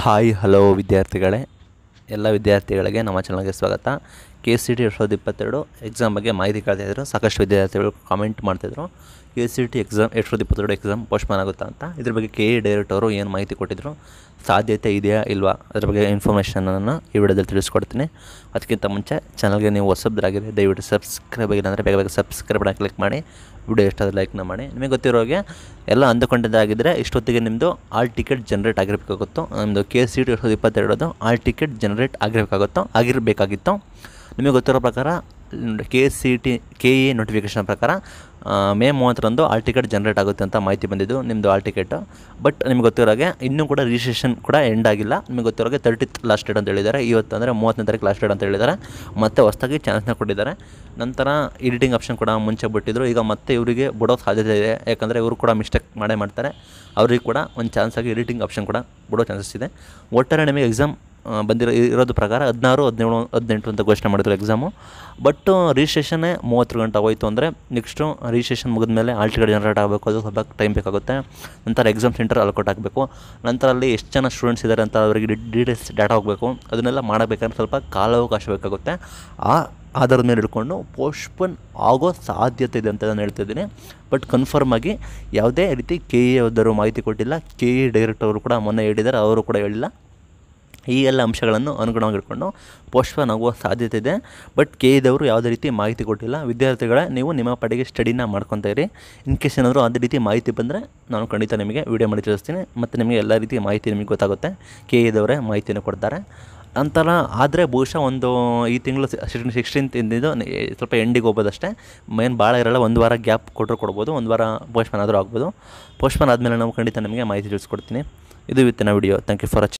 hi hello ವಿದ್ಯಾರ್ಥಿಗಳೇ ಎಲ್ಲ ವಿದ್ಯಾರ್ಥಿಗಳಿಗೆ ನಮ್ಮ ಚಾನಲ್ಗೆ ಸ್ವಾಗತ ಕೆ ಸಿ ಟಿ ಎರಡು ಸಾವಿರದ ಇಪ್ಪತ್ತೆರಡು ಎಕ್ಸಾಮ್ ಬಗ್ಗೆ ಮಾಹಿತಿ ಕೇಳ್ತಾಯಿದ್ರು ಸಾಕಷ್ಟು ವಿದ್ಯಾರ್ಥಿಗಳು ಕಾಮೆಂಟ್ ಮಾಡ್ತಿದ್ರು ಕೆ ಸಿ ಟಿ ಎಕ್ಸಾಮ್ ಎರಡು ಸಾವಿರದ ಇಪ್ಪತ್ತೆರಡು ಎಕ್ಸಾಮ್ ಪೋಸ್ಟ್ಮಾನ್ ಆಗುತ್ತಾ ಅಂತ ಇದ್ರ ಬಗ್ಗೆ ಕೆ ಎ ಡೈರೆಕ್ಟ್ ಅವರು ಏನು ಮಾಹಿತಿ ಕೊಟ್ಟಿದ್ರು ಸಾಧ್ಯತೆ ಇದೆಯಾ ಇಲ್ವಾ ಅದ್ರ ಬಗ್ಗೆ ಇನ್ಫಾರ್ಮೇಷನನ್ನು ಈ ವಿಡಿಯೋದಲ್ಲಿ ತಿಳಿಸ್ಕೊಡ್ತೀನಿ ಅದಕ್ಕಿಂತ ಮುಂಚೆ ಚಾನಲ್ಗೆ ನೀವು ಹೊಸಬ್ರಾಗಿದೆ ದಯವಿಟ್ಟು ಸಬ್ಸ್ಕ್ರೈಬ್ ಆಗಿಲ್ಲ ಅಂದರೆ ಬೇಗ ಬೇಗ ಸಬ್ಸ್ಕ್ರೈಬ್ ಬಟನ್ ಕ್ಲಿಕ್ ಮಾಡಿ ವಿಡಿಯೋ ಎಷ್ಟಾದರೂ ಲೈಕ್ನ ಮಾಡಿ ನಿಮಗೆ ಗೊತ್ತಿರೋ ಹಾಗೆ ಎಲ್ಲ ಅಂದುಕೊಂಡಿದ್ದಾಗಿದ್ದರೆ ಇಷ್ಟೊತ್ತಿಗೆ ನಿಮ್ಮದು ಆಲ್ ಟಿಕೆಟ್ ಜನ್ರೇಟ್ ಆಗಿರಬೇಕಾಗುತ್ತೋ ನಿಮ್ಮದು ಕೆ ಸಿ ಟಿ ಎರಡು ಸಾವಿರದ ಇಪ್ಪತ್ತೆರಡದು ಆಲ್ ಟಿಕೆಟ್ ಜನ್ರೇಟ್ ಆಗಿರಬೇಕಾಗುತ್ತೋ ಆಗಿರಬೇಕಾಗಿತ್ತು ನಿಮಗೆ ಗೊತ್ತಿರೋ ಪ್ರಕಾರ K C T K A notification ಪ್ರಕಾರ ಆ, ಮೇ ಮೂವತ್ತರಂದು ಆಲ್ ಟಿಕೆಟ್ ಜನ್ರೇಟ್ ಆಗುತ್ತೆ ಅಂತ ಮಾಹಿತಿ ಬಂದಿದ್ದು ನಿಮ್ಮದು ಆಲ್ ಟಿಕೆಟು ಬಟ್ ನಿಮ್ಗೆ ಗೊತ್ತಿರೋ ಹಾಗೆ ಇನ್ನೂ ಕೂಡ ರಿಜಿಸ್ಟ್ರೇಷನ್ ಕೂಡ ಎಂಡ್ ಆಗಿಲ್ಲ ನಿಮಗೆ ಗೊತ್ತಿರೋ ಹಾಗೆ ತರ್ಟಿತ್ ಲಾಸ್ಟ್ ಡೇಟ್ ಅಂತ ಹೇಳಿದ್ದಾರೆ ಇವತ್ತು ಅಂದರೆ ಮೂವತ್ತನೇ ತಾರೀಕು ಲಾಸ್ಟ್ ಡೇಟ್ ಅಂತ ಹೇಳಿದ್ದಾರೆ ಮತ್ತೆ ಹೊಸದಾಗಿ ಚಾನ್ಸ್ನ ಕೊಟ್ಟಿದ್ದಾರೆ ನಂತರ ಎಡಿಟಿಂಗ್ ಆಪ್ಷನ್ ಕೂಡ ಮುಂಚೆ ಬಿಟ್ಟಿದ್ರು ಈಗ ಮತ್ತೆ ಇವರಿಗೆ ಬಿಡೋ ಸಾಧ್ಯತೆ ಇದೆ ಯಾಕಂದರೆ ಇವರು ಕೂಡ ಮಿಸ್ಟೇಕ್ ಮಾಡೇ ಮಾಡ್ತಾರೆ ಅವ್ರಿಗೆ ಕೂಡ ಒಂದು ಚಾನ್ಸ್ ಆಗಿ ಎಡಿಟಿಂಗ್ ಆಪ್ಷನ್ ಕೂಡ ಬಿಡೋ ಚಾನ್ಸಸ್ ಇದೆ ಒಟ್ಟಾರೆ ನಿಮಗೆ ಎಕ್ಸಾಮ್ ಬಂದಿರೋ ಇರೋದು ಪ್ರಕಾರ ಹದಿನಾರು ಹದಿನೇಳು ಹದಿನೆಂಟು ಅಂತ ಘೋಷಣೆ ಮಾಡಿದ್ರು ಎಕ್ಸಾಮು ಬಟ್ ರಿಜಿಸ್ಟ್ರೇಷನ್ನೇ ಮೂವತ್ತು ಗಂಟೆ ಹೋಯ್ತು ಅಂದರೆ ನೆಕ್ಸ್ಟು ರಿಜಿಸ್ಟ್ರೇಷನ್ ಮುಗಿದ್ಮೇಲೆ ಆಲ್ ಟಿಕೆಟ್ ಜನರೇಟ್ ಆಗಬೇಕು ಅದು ಸ್ವಲ್ಪ ಟೈಮ್ ಬೇಕಾಗುತ್ತೆ ನಂತರ ಎಕ್ಸಾಮ್ ಸೆಂಟರ್ ಅಲ್ಕೋಟ್ ಆಗಬೇಕು ನಂತರ ಅಲ್ಲಿ ಎಷ್ಟು ಜನ ಸ್ಟೂಡೆಂಟ್ಸ್ ಇದ್ದಾರೆ ಅಂತ ಅವರಿಗೆ ಡೀಟೇಲ್ಸ್ ಡಾಟಾ ಹೋಗಬೇಕು ಅದನ್ನೆಲ್ಲ ಮಾಡಬೇಕಾದ್ರೆ ಸ್ವಲ್ಪ ಕಾಲಾವಕಾಶ ಬೇಕಾಗುತ್ತೆ ಆ ಆಧಾರದ ಮೇಲೆ ಹಿಡ್ಕೊಂಡು ಪೋಸ್ಟ್ಪೋನ್ ಆಗೋ ಸಾಧ್ಯತೆ ಇದೆ ಅಂತ ನಾನು ಹೇಳ್ತಿದ್ದೀನಿ ಬಟ್ ಕನ್ಫರ್ಮ್ ಆಗಿ ಯಾವುದೇ ರೀತಿ ಕೆ ಎ ಓದರು ಮಾಹಿತಿ ಕೊಟ್ಟಿಲ್ಲ ಕೆ ಎ ಡೈರೆಕ್ಟ್ ಅವರು ಕೂಡ ಮೊನ್ನೆ ಹೇಳಿದ್ದಾರೆ ಅವರು ಕೂಡ ಹೇಳಿಲ್ಲ ಈ ಎಲ್ಲ ಅಂಶಗಳನ್ನು ಅನುಗುಣವಾಗಿ ಇಟ್ಕೊಂಡು ಪೋಸ್ಟ್ಪೋನ್ ಆಗುವ ಸಾಧ್ಯತೆ ಇದೆ ಬಟ್ ಕೆ ಇದವರು ಯಾವುದೇ ರೀತಿ ಮಾಹಿತಿ ಕೊಟ್ಟಿಲ್ಲ ವಿದ್ಯಾರ್ಥಿಗಳೇ ನೀವು ನಿಮ್ಮ ಪಡೆಗೆ ಸ್ಟಡಿನ ಮಾಡ್ಕೊತಾ ಇರಿ ಇನ್ ಕೇಸ್ ಏನಾದರೂ ಅದೇ ರೀತಿ ಮಾಹಿತಿ ಬಂದರೆ ನಾನು ಖಂಡಿತ ನಿಮಗೆ ವೀಡಿಯೋ ಮಾಡಿ ತಿಳಿಸ್ತೀನಿ ಮತ್ತು ನಿಮಗೆ ಎಲ್ಲ ರೀತಿ ಮಾಹಿತಿ ನಿಮಗೆ ಗೊತ್ತಾಗುತ್ತೆ ಕೆ ಇದವರೇ ಮಾಹಿತಿಯನ್ನು ಕೊಡ್ತಾರೆ ನಂತರ ಆದರೆ ಬಹುಶಃ ಒಂದು ಈ ತಿಂಗಳು ಸಿಕ್ಸ್ಟೀನ್ ಸಿಕ್ಸ್ಟೀನ್ತ್ ಇಂದಿದ್ದು ನೆ- ಸ್ವಲ್ಪ ಎಂಡಿಗೆ ಹೋಗ್ಬೋದಷ್ಟೇ ಮೇನ್ ಭಾಳ ಇರಲ್ಲ ಒಂದು ವಾರ ಗ್ಯಾಪ್ ಕೊಟ್ಟರು ಕೊಡ್ಬೋದು ಒಂದು ವಾರ ಪೋಸ್ಟ್ಪೋನ್ ಆದರೂ ಆಗ್ಬೋದು ಪೋಸ್ಟ್ಪೋನ್ ಆದಮೇಲೆ ನಾವು ಖಂಡಿತ ನಿಮಗೆ ಮಾಹಿತಿ ತಿಳಿಸ್ಕೊಡ್ತೀನಿ ಇದು ಇವತ್ತಿನ video thank you for watching